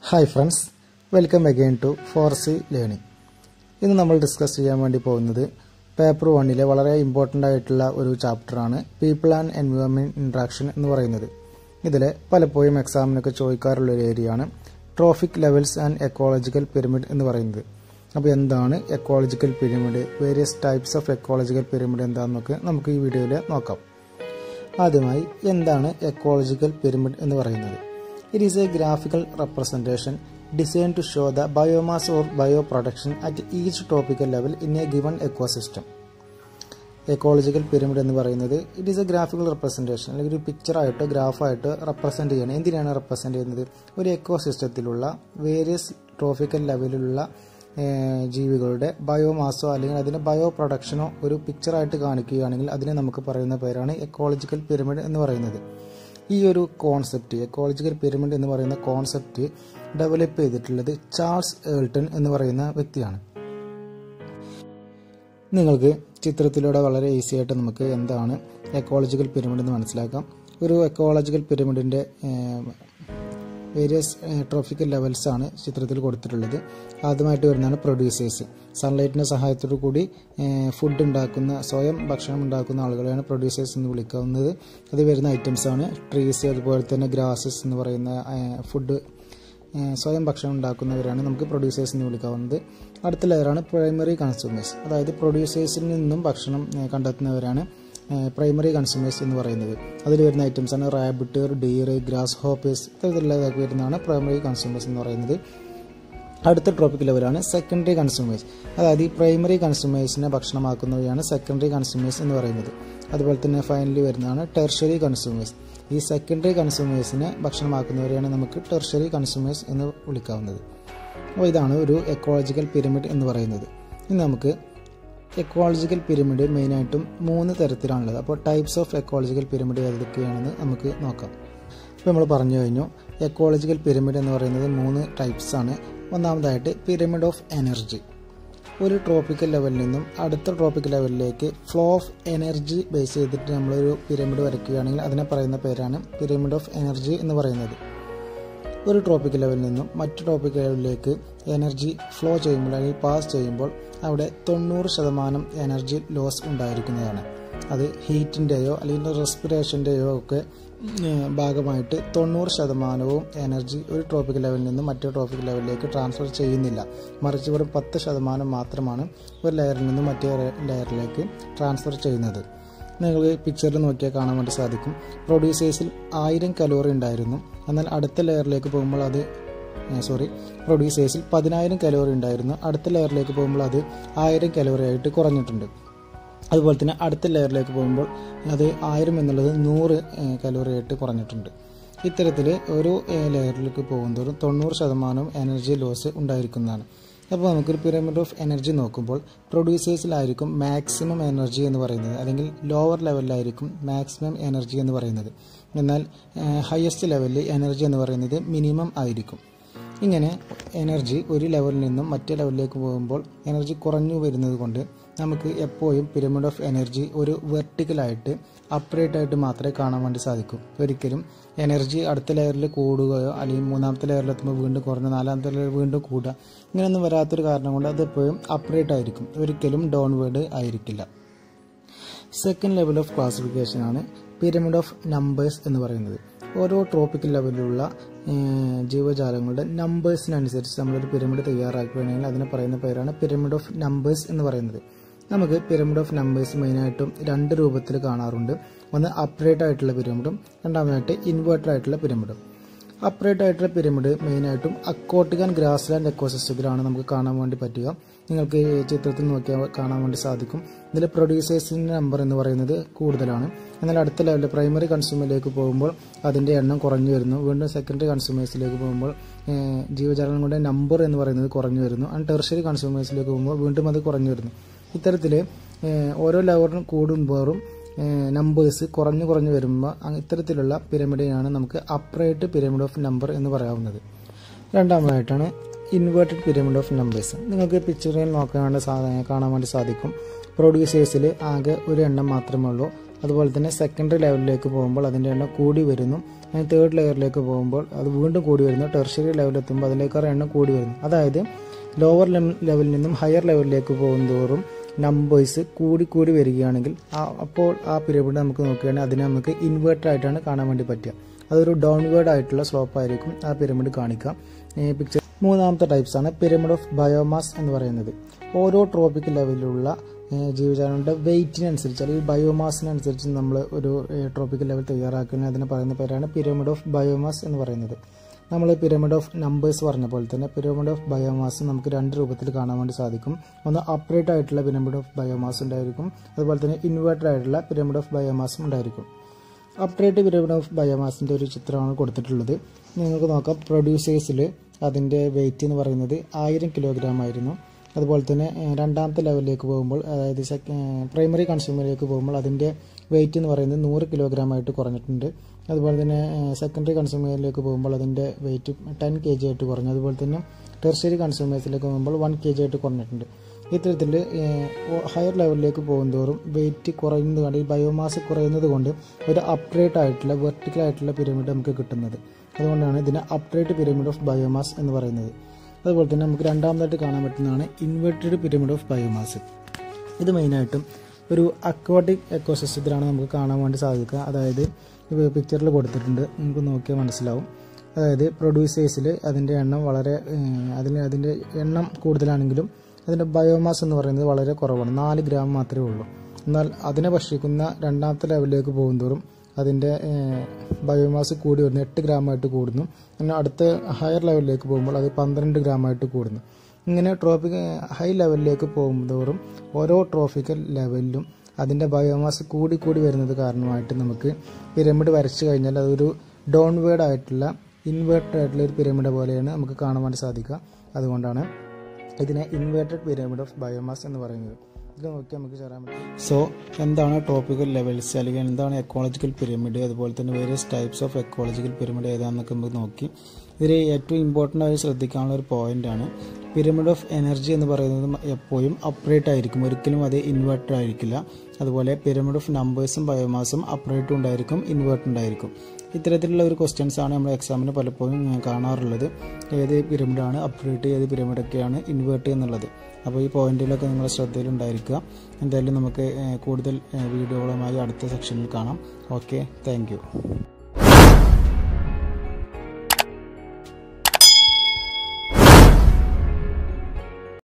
hi friends welcome again to four C learning ഇന്ന് നമ്മൾ discuss ചെയ്യാൻ വേണ്ടി പോകുന്നത് പേപ്പർ വണ്ണിലെ വളരെ ഇമ്പോർട്ടൻ്റ് ആയിട്ടുള്ള ഒരു ചാപ്റ്ററാണ് പീപ്പിൾ ആൻഡ് എൻവയോൺമെൻറ്റ് ഇൻട്രാക്ഷൻ എന്ന് പറയുന്നത് ഇതിൽ പലപ്പോഴും എക്സാമിനൊക്കെ ചോദിക്കാറുള്ള ഒരു ഏരിയയാണ് trophic levels and ecological pyramid എന്ന് പറയുന്നത് അപ്പോൾ എന്താണ് ecological pyramid various types of ecological pyramid എന്താണെന്നൊക്കെ നമുക്ക് ഈ വീഡിയോയിൽ നോക്കാം ആദ്യമായി എന്താണ് എക്കോളജിക്കൽ പിരമിഡ് എന്ന് പറയുന്നത് it is a graphical representation design to show the biomass or bio production at each topical level in a given ecosystem ecological pyramid എന്ന് പറയുന്നത് it is a graphical representation അല്ലെങ്കിൽ ഒരു പിക്ചറായിട്ട് ഗ്രാഫായിട്ട് റെപ്രസെൻറ്റ് ചെയ്യണം എന്തിനാണ് represent ചെയ്യുന്നത് ഒരു എക്കോസിസ്റ്റത്തിലുള്ള വേരിയസ് ട്രോഫിക്കൽ ലെവലിലുള്ള ഏഹ്, ജീവികളുടെ ബയോമാസോ അല്ലെങ്കിൽ അതിൻ്റെ ബയോ പ്രൊഡക്ഷനോ ഒരു പിക്ചറായിട്ട് കാണിക്കുകയാണെങ്കിൽ അതിനെ നമുക്ക് പറയുന്ന പേരാണ് എക്കോളജിക്കൽ പിരമിഡ് എന്ന് പറയുന്നത് ഈ ഒരു കോൺസെപ്റ്റ് എക്കോളജിക്കൽ പിരമിഡ് എന്ന് പറയുന്ന കോൺസെപ്റ്റ് ഡെവലപ്പ് ചെയ്തിട്ടുള്ളത് ചാൾസ് ഏൾട്ടൺ എന്ന് പറയുന്ന വ്യക്തിയാണ് നിങ്ങൾക്ക് ചിത്രത്തിലൂടെ വളരെ ഈസി ആയിട്ട് നമുക്ക് എന്താണ് എക്കോളജിക്കൽ പിരമിഡ് എന്ന് മനസ്സിലാക്കാം ഒരു എക്കോളജിക്കൽ പിരമിഡിൻ്റെ വേരിയസ് ട്രോഫിക്കൽ ലെവൽസ് ആണ് ചിത്രത്തിൽ കൊടുത്തിട്ടുള്ളത് ആദ്യമായിട്ട് വരുന്നതാണ് പ്രൊഡ്യൂസേഴ്സ് സൺലൈറ്റിൻ്റെ സഹായത്തോടു കൂടി ഫുഡ് ഉണ്ടാക്കുന്ന സ്വയം ഭക്ഷണം ഉണ്ടാക്കുന്ന ആളുകളെയാണ് പ്രൊഡ്യൂസേഴ്സ് എന്ന് വിളിക്കാവുന്നത് അത് വരുന്ന ഐറ്റംസ് ആണ് ട്രീസ് അതുപോലെ തന്നെ ഗ്രാസസ് എന്ന് പറയുന്ന ഫുഡ് സ്വയം ഭക്ഷണം ഉണ്ടാക്കുന്നവരാണ് നമുക്ക് പ്രൊഡ്യൂസേഴ്സ് എന്ന് വിളിക്കാവുന്നത് അടുത്ത ലെയറാണ് പ്രൈമറി കൺസ്യൂമേഴ്സ് അതായത് പ്രൊഡ്യൂസേഴ്സിൽ നിന്നും ഭക്ഷണം ഏഹ്, കണ്ടെത്തുന്നവരാണ് പ്രൈമറി കൺസ്യൂമേഴ്സ് എന്ന് പറയുന്നത് അതിൽ വരുന്ന ഐറ്റംസ് ആണ് റാബിറ്റ് ഡീർ ഗ്രാസ് ഹോപ്പേഴ്സ് ഇത്തരത്തിലുള്ളതൊക്കെ വരുന്നതാണ് പ്രൈമറി കൺസ്യൂമേഴ്സ് എന്ന് പറയുന്നത് അടുത്ത ടോപ്പിക് ലെവലാണ് സെക്കൻഡറി കൺസ്യൂമേഴ്സ് അതായത് ഈ പ്രൈമറി കൺസ്യൂമേഴ്സിനെ ഭക്ഷണമാക്കുന്നവയാണ് സെക്കൻഡറി കൺസ്യൂമേഴ്സ് എന്ന് പറയുന്നത് അതുപോലെ തന്നെ ഫൈനലി വരുന്നതാണ് ടെർഷറി കൺസ്യൂമേഴ്സ് ഈ സെക്കൻഡറി കൺസ്യൂമേഴ്സിനെ ഭക്ഷണമാക്കുന്നവരെയാണ് നമുക്ക് ടെർഷറി കൺസ്യൂമേഴ്സ് എന്ന് വിളിക്കാവുന്നത് അപ്പോൾ ഇതാണ് ഒരു എക്കോളജിക്കൽ പിരമിഡ് എന്ന് പറയുന്നത് ഇനി നമുക്ക് എക്കോളജിക്കൽ പിരമിഡ് മെയിനായിട്ടും മൂന്ന് തരത്തിലാണുള്ളത് അപ്പോൾ ടൈപ്സ് ഓഫ് എക്കോളജിക്കൽ പിരമിഡ് ഏതൊക്കെയാണെന്ന് നമുക്ക് നോക്കാം ഇപ്പോൾ നമ്മൾ പറഞ്ഞു കഴിഞ്ഞു എക്കോളജിക്കൽ പിരമിഡ് എന്ന് പറയുന്നത് മൂന്ന് ടൈപ്സ് ആണ് ഒന്നാമതായിട്ട് പിരമിഡ് ഓഫ് എനർജി ഒരു ട്രോപ്പിക്കൽ ലെവലിൽ നിന്നും അടുത്ത ട്രോപ്പിക്കൽ ലെവലിലേക്ക് ഫ്ലോ ഓഫ് എനർജി ബേസ് ചെയ്തിട്ട് നമ്മളൊരു പിരമിഡ് വരയ്ക്കുകയാണെങ്കിൽ അതിനെ പറയുന്ന പേരാണ് പിരമിഡ് ഓഫ് എനർജി എന്ന് പറയുന്നത് ഒരു ട്രോപ്പിക്കൽ ലെവലിൽ നിന്നും മറ്റു ട്രോപ്പിക്കൽ ലെവലിലേക്ക് എനർജി ഫ്ലോ ചെയ്യുമ്പോൾ അല്ലെങ്കിൽ പാസ് ചെയ്യുമ്പോൾ അവിടെ തൊണ്ണൂറ് ശതമാനം എനർജി ലോസ് ഉണ്ടായിരിക്കുന്നതാണ് അത് ഹീറ്റിൻ്റെയോ അല്ലെങ്കിൽ റെസ്പിറേഷൻ്റെയോ ഒക്കെ ഉം, ഭാഗമായിട്ട് തൊണ്ണൂറ് ശതമാനവും എനർജി ഒരു ട്രോപ്പിക്കൽ ലെവലിൽ നിന്നും മറ്റൊരു ട്രോപ്പിക്കൽ ലെവലിലേക്ക് ട്രാൻസ്ഫർ ചെയ്യുന്നില്ല മറിച്ച് വെറും പത്ത് ശതമാനം മാത്രമാണ് ഒരു ലെയറിൽ നിന്നും മറ്റേ ലെയറിലേക്ക് ട്രാൻസ്ഫർ ചെയ്യുന്നത് നിങ്ങൾക്ക് പിക്ചറിൽ നോക്കിയാൽ കാണാൻ വേണ്ടി സാധിക്കും പ്രൊഡ്യൂസേഴ്സിൽ ആയിരം കലോറി ഉണ്ടായിരുന്നു എന്നാൽ അടുത്ത ലെയറിലേക്ക് പോകുമ്പോൾ അത് സോറി പ്രൊഡ്യൂസേഴ്സിൽ പതിനായിരം കലോറി ഉണ്ടായിരുന്നു അടുത്ത ലെയറിലേക്ക് പോകുമ്പോൾ അത് ആയിരം കലോറി ആയിട്ട് കുറഞ്ഞിട്ടുണ്ട് അതുപോലെ തന്നെ അടുത്ത ലെയറിലേക്ക് പോകുമ്പോൾ അത് ആയിരം എന്നുള്ളത് നൂറ് കലോറി ആയിട്ട് കുറഞ്ഞിട്ടുണ്ട് ഇത്തരത്തിൽ ഓരോ ലെയറിലേക്ക് പോകുന്തോറും തൊണ്ണൂറ് ശതമാനം എനർജി ലോസ് ഉണ്ടായിരിക്കുന്നതാണ് അപ്പോൾ നമുക്കൊരു പിരമിഡ് ഓഫ് എനർജി നോക്കുമ്പോൾ പ്രൊഡ്യൂസേഴ്സിലായിരിക്കും മാക്സിമം എനർജി എന്ന് പറയുന്നത് അല്ലെങ്കിൽ ലോവർ ലെവലിലായിരിക്കും മാക്സിമം എനർജി എന്ന് പറയുന്നത് എന്നാൽ ഹയസ്റ്റ് ലെവലിൽ എനർജി എന്ന് പറയുന്നത് മിനിമം ആയിരിക്കും ഇങ്ങനെ എനർജി ഒരു ലെവലിൽ നിന്നും മറ്റേ ലെവലിലേക്ക് പോകുമ്പോൾ എനർജി കുറഞ്ഞു വരുന്നത് കൊണ്ട് നമുക്ക് എപ്പോഴും പിരമിഡ് ഓഫ് എനർജി ഒരു വെർട്ടിക്കലായിട്ട് അപ്രേറ്റ് ആയിട്ട് മാത്രമേ കാണാൻ വേണ്ടി സാധിക്കൂ ഒരിക്കലും എനർജി അടുത്ത ലെയറിൽ കൂടുകയോ അല്ലെങ്കിൽ മൂന്നാമത്തെ ലെയറിലെത്തുമ്പോൾ വീണ്ടും കുറഞ്ഞ് നാലാമത്തെ ലെയർ വീണ്ടും കൂടുക ഇങ്ങനെയൊന്നും വരാത്തൊരു കാരണം കൊണ്ട് അത് എപ്പോഴും അപ്രേറ്റ് ആയിരിക്കും ഒരിക്കലും ഡൗൺവേർഡ് ആയിരിക്കില്ല സെക്കൻഡ് ലെവൽ ഓഫ് ക്ലാസിഫിക്കേഷൻ ആണ് പിരമിഡ് ഓഫ് നമ്പേഴ്സ് എന്ന് പറയുന്നത് ഓരോ ട്രോപ്പിക്കൽ ലെവലിലുള്ള ഏഹ്, ജീവജാലങ്ങളുടെ നമ്പേഴ്സിനനുസരിച്ച് നമ്മളൊരു പിരമിഡ് തയ്യാറാക്കുകയാണെങ്കിൽ അതിനെ പറയുന്ന പേരാണ് പിരമിഡ് ഓഫ് നമ്പേഴ്സ് എന്ന് പറയുന്നത് നമുക്ക് പിരമിഡ് ഓഫ് നമ്പേഴ്സ് മെയിനായിട്ടും രണ്ട് രൂപത്തിൽ കാണാറുണ്ട് ഒന്ന് അപ്രേറ്റ് ആയിട്ടുള്ള പിരമിഡും രണ്ടാമതായിട്ട് ഇൻവേർട്ടഡ് ആയിട്ടുള്ള പിരമിഡും അപ്രേറ്റ് ആയിട്ടുള്ള പിരമിഡ് മെയിനായിട്ടും അക്കോട്ടിക് ആൻഡ് ഗ്രാസ് ലാൻഡ് എക്കോസിസ്റ്റത്തിലാണ് നമുക്ക് കാണാൻ വേണ്ടി പറ്റുക നിങ്ങൾക്ക് ഈ ചിത്രത്തിൽ നോക്കിയാൽ കാണാൻ വേണ്ടി സാധിക്കും ഇതിൽ പ്രൊഡ്യൂസേഴ്സിൻ്റെ നമ്പർ എന്ന് പറയുന്നത് കൂടുതലാണ് എന്നാൽ അടുത്ത ലെവലിൽ പ്രൈമറി കൺസ്യൂമറിലേക്ക് പോകുമ്പോൾ അതിൻ്റെ എണ്ണം കുറഞ്ഞു വരുന്നു വീണ്ടും സെക്കൻഡറി കൺസ്യൂമേഴ്സിലേക്ക് പോകുമ്പോൾ ഏഹ്, ജീവജാലങ്ങളുടെ നമ്പർ എന്ന് പറയുന്നത് കുറഞ്ഞു വരുന്നു ആൻഡ് ടെർഷറി കൺസ്യൂമേഴ്സിലേക്ക് പോകുമ്പോൾ വീണ്ടും അത് കുറഞ്ഞു വരുന്നു ഇത്തരത്തിൽ ഓരോ ലെവറിനും കൂടുമ്പോഴും നമ്പേഴ്സ് കുറഞ്ഞു കുറഞ്ഞു വരുമ്പോൾ അ- ഇത്തരത്തിലുള്ള പിരമിഡിനാണ് നമുക്ക് അപ്രൈറ്റ് പിരമിഡ് ഓഫ് നമ്പർ എന്ന് പറയാവുന്നത് രണ്ടാമതായിട്ടാണ് ഇൻവേർട്ടഡ് പിരമിഡ് ഓഫ് നമ്പേഴ്സ് നിങ്ങൾക്ക് പിക്ചറിൽ നോക്കാൻ വേണ്ടി സാ- കാണാൻ വേണ്ടി സാധിക്കും പ്രൊഡ്യൂസേഴ്സിൽ ആകെ ഒരു എണ്ണം മാത്രമേ ഉള്ളൂ അതുപോലെ തന്നെ സെക്കൻഡറി ലെവലിലേക്ക് പോകുമ്പോൾ അതിൻ്റെ എണ്ണം കൂടി വരുന്നു അതിന് തേർഡ് ലെയറിലേക്ക് പോകുമ്പോൾ അത് വീണ്ടും കൂടി വരുന്നു ടെർഷറി ലെവലെത്തുമ്പോൾ അതിലേക്കാറ് എണ്ണം കൂടി വരുന്നു അതായത് ലോവർ ലെവലിൽ നിന്നും ഹയർ ലെവലിലേക്ക് പോകുന്തോറും നമ്പേഴ്സ് കൂടി കൂടി വരികയാണെങ്കിൽ അപ്പോൾ ആ പിരമിഡ് നമുക്ക് നോക്കുകയാണെങ്കിൽ അതിനെ നമുക്ക് ഇൻവേർട്ടർ ആയിട്ടാണ് കാണാൻ വേണ്ടി പറ്റുക അതൊരു ഡൗൺവേർഡ് ആയിട്ടുള്ള സ്ലോപ്പ് ആയിരിക്കും ആ പിരമിഡ് കാണിക്കുക പിക്ചർ മൂന്നാമത്തെ ടൈപ്സ് ആണ് പിരമിഡ് ഓഫ് ബയോമാസ് എന്ന് പറയുന്നത് ഓരോ ട്രോപ്പിക് ലെവലിലുള്ള ജീവജാലങ്ങളുടെ വെയിറ്റിനനുസരിച്ച് അല്ലെങ്കിൽ ബയോമാസിനനുസരിച്ച് നമ്മൾ ഒരു ട്രോപ്പിക്കൽ ലെവൽ തയ്യാറാക്കുന്ന അതിന് പറയുന്ന പേരാണ് പിരമിഡ് ഓഫ് ബയോമാസ് എന്ന് പറയുന്നത് നമ്മൾ പിരമിഡ് ഓഫ് നമ്പേഴ്സ് പറഞ്ഞ പോലെ തന്നെ പിരമിഡ് ഓഫ് ബയോമാസ് നമുക്ക് രണ്ട് രൂപത്തിൽ കാണാൻ വേണ്ടി സാധിക്കും ഒന്ന് അപ്രേറ്റ് ആയിട്ടുള്ള പിരമിഡ് ഓഫ് ബയോമാസ് ഉണ്ടായിരിക്കും അതുപോലെ തന്നെ ഇൻവേർട്ടഡ് ആയിട്ടുള്ള പിരമിഡ് ഓഫ് ബയോമാസും ഉണ്ടായിരിക്കും അപ്രേറ്റ് പിരമിഡ് ഓഫ് ബയോമാസിൻ്റെ ഒരു ചിത്രമാണ് കൊടുത്തിട്ടുള്ളത് നിങ്ങൾക്ക് നോക്കാം പ്രൊഡ്യൂസേഴ്സിൽ അതിൻ്റെ വെയിറ്റ് എന്ന് പറയുന്നത് ആയിരം കിലോഗ്രാം ആയിരുന്നു അതുപോലെ തന്നെ രണ്ടാമത്തെ ലെവലിലേക്ക് പോകുമ്പോൾ അതായത് പ്രൈമറി കൺസ്യൂമറിലേക്ക് പോകുമ്പോൾ അതിൻ്റെ വെയിറ്റ് എന്ന് പറയുന്നത് നൂറ് കിലോഗ്രാം ആയിട്ട് കുറഞ്ഞിട്ടുണ്ട് അതുപോലെ തന്നെ സെക്കൻഡറി കൺസ്യൂമറിലേക്ക് പോകുമ്പോൾ അതിൻ്റെ വെയിറ്റ് ടെൻ കെ ജി ആയിട്ട് കുറഞ്ഞു അതുപോലെ തന്നെ ടെർഷറി കൺസ്യൂമേഴ്സിലേക്ക് പോകുമ്പോൾ വൺ കെ ജി ആയിട്ട് കുറഞ്ഞിട്ടുണ്ട് ഇത്തരത്തിൽ ഹയർ ലെവലിലേക്ക് പോകുന്തോറും വെയിറ്റ് കുറയുന്നത് കൊണ്ട് ഈ ബയോമാസ് കുറയുന്നത് കൊണ്ട് ഒരു അപ്ഗ്രേഡ് ആയിട്ടുള്ള വെർട്ടിക്കൽ ആയിട്ടുള്ള പിരമിഡ് നമുക്ക് കിട്ടുന്നത് അതുകൊണ്ടാണ് ഇതിനെ അപ്ഗ്രേഡ് പിരമിഡ് ഓഫ് ബയോമാസ് എന്ന് പറയുന്നത് അതുപോലെ തന്നെ നമുക്ക് രണ്ടാമതായിട്ട് കാണാൻ പറ്റുന്നതാണ് ഇൻവെർട്ടഡ് പിരമിഡ് ഓഫ് ബയോമാസ് ഇത് മെയിനായിട്ടും ഒരു അക്വാട്ടിക് എക്കോസിസ്റ്റത്തിലാണ് നമുക്ക് കാണാൻ വേണ്ടി സാധിക്കുക അതായത് പിക്ചറിൽ കൊടുത്തിട്ടുണ്ട് നമുക്ക് നോക്കിയാൽ മനസ്സിലാവും അതായത് പ്രൊഡ്യൂസേഴ്സിൽ അതിൻ്റെ എണ്ണം വളരെ അതിന് അതിൻ്റെ എണ്ണം കൂടുതലാണെങ്കിലും അതിൻ്റെ ബയോമാസ് എന്ന് പറയുന്നത് വളരെ കുറവാണ് നാല് ഗ്രാം മാത്രമേ ഉള്ളൂ എന്നാൽ അതിനെ ഭക്ഷിക്കുന്ന രണ്ടാമത്തെ ലെവലിലേക്ക് പോകുന്തോറും അതിൻ്റെ ബയോമാസ് കൂടി വരുന്നു എട്ട് ഗ്രാമായിട്ട് കൂടുന്നു പിന്നെ അടുത്ത ഹയർ ലെവലിലേക്ക് പോകുമ്പോൾ അത് പന്ത്രണ്ട് ഗ്രാമായിട്ട് കൂടുന്നു ഇങ്ങനെ ട്രോപ്പിക് ഹൈ ലെവലിലേക്ക് പോകുന്തോറും ഓരോ ട്രോഫിക്കൽ ലെവലിലും അതിൻ്റെ ബയോമാസ് കൂടി കൂടി വരുന്നത് കാരണമായിട്ട് നമുക്ക് പിരമിഡ് വരച്ചു കഴിഞ്ഞാൽ അതൊരു ഡൗൺവേർഡ് ആയിട്ടുള്ള ഇൻവേർട്ടഡ് ആയിട്ടുള്ള ഒരു പിരമിഡ് പോലെയാണ് നമുക്ക് കാണാൻ വേണ്ടി സാധിക്കുക അതുകൊണ്ടാണ് ഇതിനെ ഇൻവേർട്ടഡ് പിരമിഡ് ഓഫ് ബയോമാസ് എന്ന് പറയുന്നത് ഇത് നോക്കി നമുക്ക് ചേരാൻ പറ്റും സോ എന്താണ് ടോപ്പിക്കൽ ലെവൽസ് അല്ലെങ്കിൽ എന്താണ് എക്കോളജിക്കൽ പിരമിഡ് അതുപോലെ തന്നെ various types of ecological pyramid ഏതാണെന്നൊക്കെ നമുക്ക് നോക്കി ഇതിൽ ഏറ്റവും ഇമ്പോർട്ടൻ്റ് ആയി ശ്രദ്ധിക്കാനുള്ള ഒരു പോയിന്റാണ് പിരമിഡ് ഓഫ് എനർജി എന്ന് പറയുന്നത് എപ്പോഴും അപ്രേറ്റ് ആയിരിക്കും ഒരിക്കലും അത് ഇൻവേർട്ടഡ് ആയിരിക്കില്ല അതുപോലെ പിരമിഡ് ഓഫ് നമ്പേഴ്സും ബയോമാസും അപ്രേറ്റും ഉണ്ടായിരിക്കും ഇൻവേർട്ട് ഉണ്ടായിരിക്കും ഇത്തരത്തിലുള്ള ഒരു ക്വസ്റ്റ്യൻസ് ആണ് നമ്മുടെ എക്സാമിന് പലപ്പോഴും കാണാറുള്ളത് ഏത് പിരമിഡാണ് അപ്രേറ്റ് ഏത് പിരമിഡൊക്കെയാണ് ഇൻവേർട്ട് എന്നുള്ളത് അപ്പോൾ ഈ പോയിന്റുകളൊക്കെ നിങ്ങളുടെ ശ്രദ്ധയിലുണ്ടായിരിക്കുക എന്തായാലും നമുക്ക് കൂടുതൽ വീഡിയോകളുമായി അടുത്ത സെക്ഷനിൽ കാണാം ഓക്കെ താങ്ക്